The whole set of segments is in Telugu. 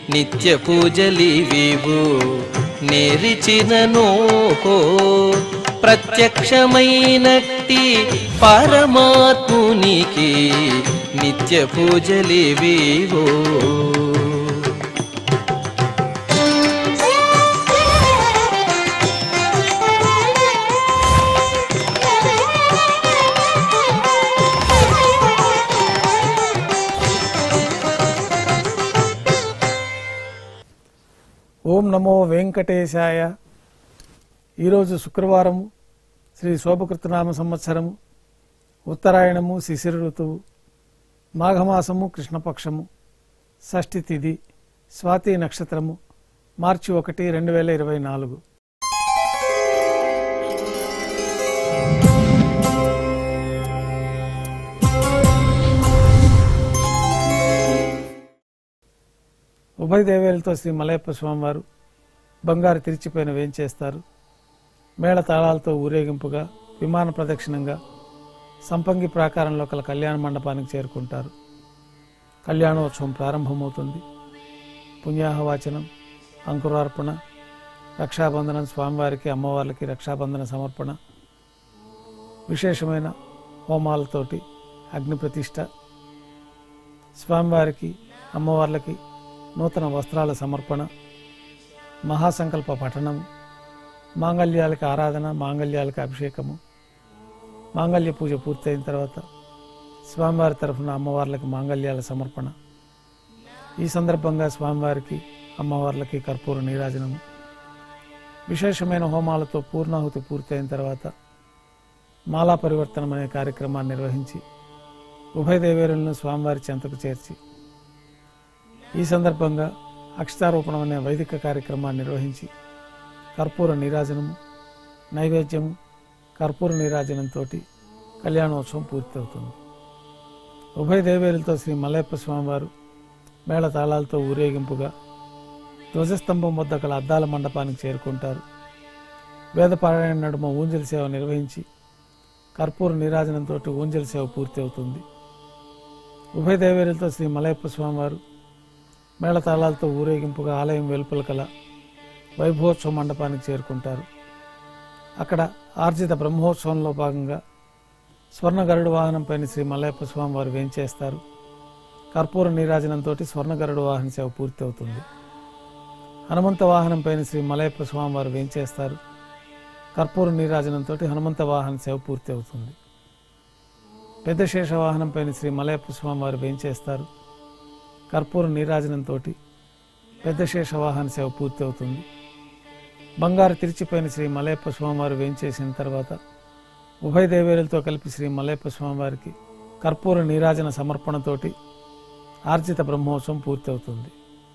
నిత్య పూజలివివు నేరిచినను ప్రత్యక్షమైనట్టి పరమాత్మునికి నిత్య పూజలివివో ఓం నమో వెంకటేశాయ ఈరోజు శుక్రవారము శ్రీ శోభకృతనామ సంవత్సరము ఉత్తరాయణము శిశిర ఋతువు మాఘమాసము కృష్ణపక్షము షష్ఠి తిథి స్వాతి నక్షత్రము మార్చి ఒకటి రెండు వేల ఇరవై నాలుగు ఉభయ దేవేలతో శ్రీ మలయప్ప స్వామివారు బంగారు తిరిచిపోయిన వేంచేస్తారు మేళ తాళాలతో ఊరేగింపుగా విమాన ప్రదక్షిణంగా సంపంగి ప్రాకారంలో కల కళ్యాణ మండపానికి చేరుకుంటారు కళ్యాణోత్సవం ప్రారంభమవుతుంది పుణ్యాహవాచనం అంకురార్పణ రక్షాబంధనం స్వామివారికి అమ్మవార్లకి రక్షాబంధన సమర్పణ విశేషమైన హోమాలతోటి అగ్ని ప్రతిష్ట స్వామివారికి అమ్మవార్లకి నూతన వస్త్రాల సమర్పణ మహాసంకల్ప పఠనం మాంగళ్యాలకి ఆరాధన మాంగళ్యాలకి అభిషేకము మాంగళ్య పూజ పూర్తయిన తర్వాత స్వామివారి తరఫున అమ్మవార్లకి మాంగళ్యాల సమర్పణ ఈ సందర్భంగా స్వామివారికి అమ్మవార్లకి కర్పూర నీరాజనము విశేషమైన హోమాలతో పూర్ణాహుతి పూర్తయిన తర్వాత మాలా పరివర్తనం అనే కార్యక్రమాన్ని నిర్వహించి ఉభయ దేవేరులను స్వామివారి చెంతకు చేర్చి ఈ సందర్భంగా అక్షతారోపణం అనే వైదిక కార్యక్రమాన్ని నిర్వహించి కర్పూర నీరాజనము నైవేద్యము కర్పూర నీరాజనంతో కళ్యాణోత్సవం పూర్తవుతుంది ఉభయ దేవేరులతో శ్రీ మలయప్ప స్వామివారు మేళ తాళాలతో ఊరేగింపుగా ధ్వజస్తంభం వద్ద గల అద్దాల మండపానికి చేరుకుంటారు వేదపారాయణ నడుమ ఊంజల్ సేవ నిర్వహించి కర్పూర నీరాజనంతో ఊంజల్ సేవ పూర్తి అవుతుంది ఉభయ దేవేరులతో శ్రీ మలయప్ప స్వామివారు మేళతాళాలతో ఊరేగింపుగా ఆలయం వెలుపల కల వైభవోత్సవ మండపానికి చేరుకుంటారు అక్కడ ఆర్జిత బ్రహ్మోత్సవంలో భాగంగా స్వర్ణ గరుడు వాహనంపైన శ్రీ మల్లయ్యప్ప స్వామి వారు వేంచేస్తారు కర్పూర నీరాజనంతో స్వర్ణ గరుడు వాహన సేవ పూర్తి అవుతుంది హనుమంత వాహనంపైన శ్రీ మలయప్ప స్వామి వారు వేంచేస్తారు కర్పూర నీరాజనంతో హనుమంత వాహన సేవ పూర్తి అవుతుంది పెద్ద శేష వాహనంపైన శ్రీ మలయప్ప స్వామి వారు వేంచేస్తారు కర్పూర నీరాజనంతో పెద్ద శేష వాహన సేవ పూర్తి అవుతుంది బంగారు తిరిచిపోయిన శ్రీ మలయప్ప స్వామివారు వేంచేసిన తర్వాత ఉభయ దేవేరులతో కలిపి శ్రీ మలయప్ప స్వామివారికి కర్పూర నీరాజన సమర్పణతోటి ఆర్జిత బ్రహ్మోత్సవం పూర్తి అవుతుంది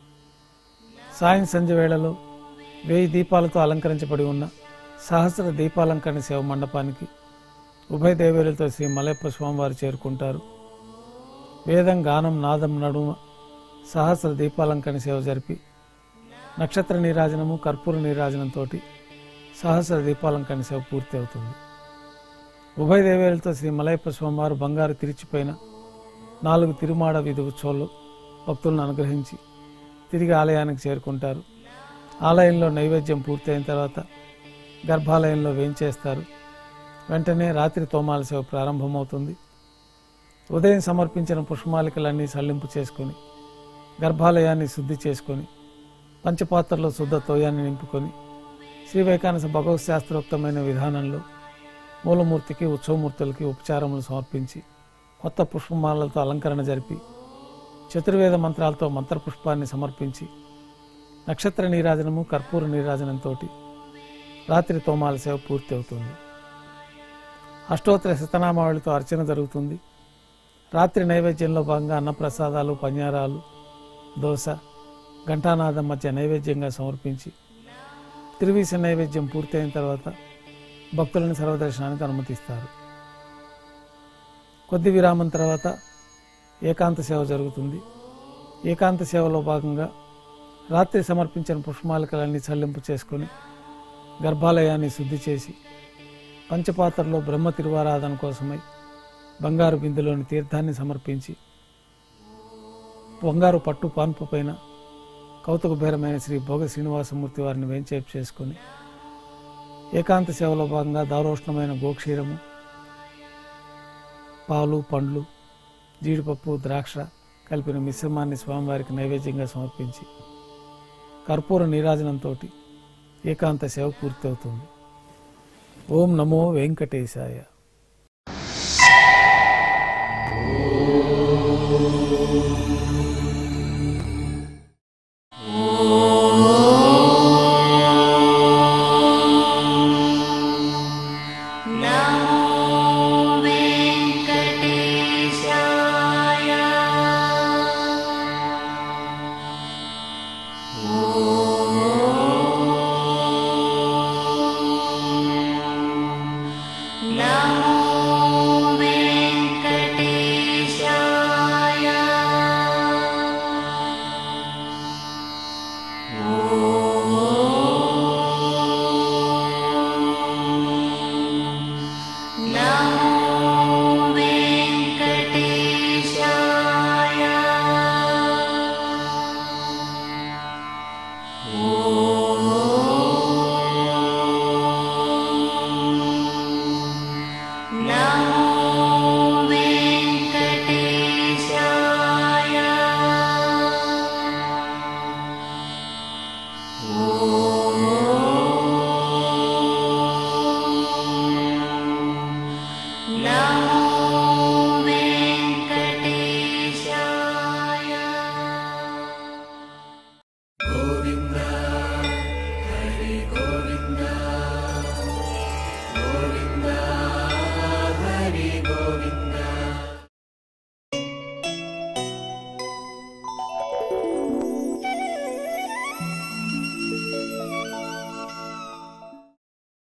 సాయం సంధ్య వేళలో వెయ్యి దీపాలతో అలంకరించబడి ఉన్న సహస్ర దీపాలంకరణ సేవ మండపానికి ఉభయ దేవేరులతో శ్రీ మలయప్ప స్వామివారు చేరుకుంటారు వేదం గానం నాదం నడుమ సహస్ర దీపాలంకరణ సేవ జరిపి నక్షత్ర నీరాజనము కర్పూర నీరాజనంతో సహస్ర దీపాలంకరణ సేవ పూర్తి అవుతుంది ఉభయ దేవేరులతో శ్రీ మలయప్ప స్వామివారు బంగారు తిరిచిపోయిన నాలుగు తిరుమాడ వీధి ఉత్సవాల్లో భక్తులను అనుగ్రహించి తిరిగి ఆలయానికి చేరుకుంటారు ఆలయంలో నైవేద్యం పూర్తయిన తర్వాత గర్భాలయంలో వేంచేస్తారు వెంటనే రాత్రి తోమాల సేవ ప్రారంభమవుతుంది ఉదయం సమర్పించిన పుష్పమాలికలన్నీ సల్లింపు చేసుకొని గర్భాలయాన్ని శుద్ధి చేసుకొని పంచపాత్రలో శుద్ధ తోయాన్ని నింపుకొని శ్రీ వైకానస భగవత్ శాస్త్రోక్తమైన విధానంలో మూలమూర్తికి ఉత్సవమూర్తులకి ఉపచారములు సమర్పించి కొత్త పుష్పమాలలతో అలంకరణ జరిపి చతుర్వేద మంత్రాలతో మంత్రపుష్పాన్ని సమర్పించి నక్షత్ర నీరాజనము కర్పూర నీరాజనంతో రాత్రి తోమాల సేవ పూర్తి అవుతుంది అష్టోత్తర శతనామావళితో అర్చన జరుగుతుంది రాత్రి నైవేద్యంలో భాగంగా అన్నప్రసాదాలు పన్యారాలు దోశ ఘంటానాదం మధ్య నైవేద్యంగా సమర్పించి తిరువీస నైవేద్యం పూర్తయిన తర్వాత భక్తులను సర్వదర్శనానికి అనుమతిస్తారు కొద్ది విరామం తర్వాత ఏకాంత సేవ జరుగుతుంది ఏకాంత సేవలో భాగంగా రాత్రి సమర్పించిన పుష్పమాలికలన్నీ చల్లింపు చేసుకొని గర్భాలయాన్ని శుద్ధి చేసి పంచపాత్రలో బ్రహ్మ తిరువారాధన కోసమై బంగారు బిందెలోని తీర్థాన్ని సమర్పించి బంగారు పట్టు పాన్పు పైన కౌతుక బేరమైన శ్రీ భోగ శ్రీనివాసమూర్తి వారిని వెంచేపు చేసుకొని ఏకాంత సేవలో భాగంగా దారోష్ణమైన గోక్షీరము పాలు పండ్లు జీడిపప్పు ద్రాక్ష కలిపిన మిశ్రమాన్ని స్వామివారికి నైవేద్యంగా సమర్పించి కర్పూర నీరాజనంతో ఏకాంత సేవ పూర్తవుతుంది ఓం నమో వెంకటేశాయ